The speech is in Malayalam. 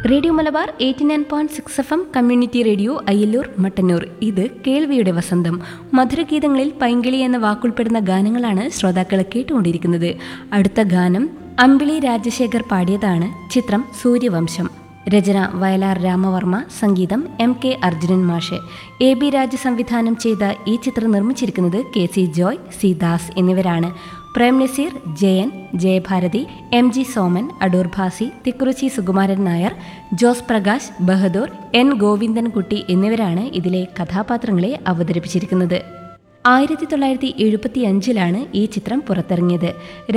radio Malabar eighty nine point six F M community radio Ayyallur Mattannur ഇത് കേൾവിയുടെ വസന്തം മധുരഗീതങ്ങളിൽ പൈങ്കിളി എന്ന വാക്കുൾപ്പെടുന്ന ഗാനങ്ങളാണ് ശ്രോതാക്കൾ കേട്ടുകൊണ്ടിരിക്കുന്നത് അടുത്ത ഗാനം അമ്പിളി രാജശേഖർ പാടിയതാണ് ചിത്രം സൂര്യവംശം രചന വയലാർ രാമവർമ്മ സംഗീതം എം കെ അർജുനൻ മാഷ് എ ബി രാജ സംവിധാനം ചെയ്ത ഈ ചിത്രം നിർമ്മിച്ചിരിക്കുന്നത് K C Joy C Das എന്നിവരാണ് Prem Nazir Jayan Jayabharathi M G Soman Adoor Bhasi Thikkurissy Sukumaran Nair Jose Prakash Bahadur N Govindankutty എന്നിവരാണ് ഇതിലെ കഥാപാത്രങ്ങളെ അവതരിപ്പിച്ചിരിക്കുന്നത് ആയിരത്തി തൊള്ളായിരത്തി എഴുപത്തി അഞ്ചിലാണ് ഈ ചിത്രം പുറത്തിറങ്ങിയത്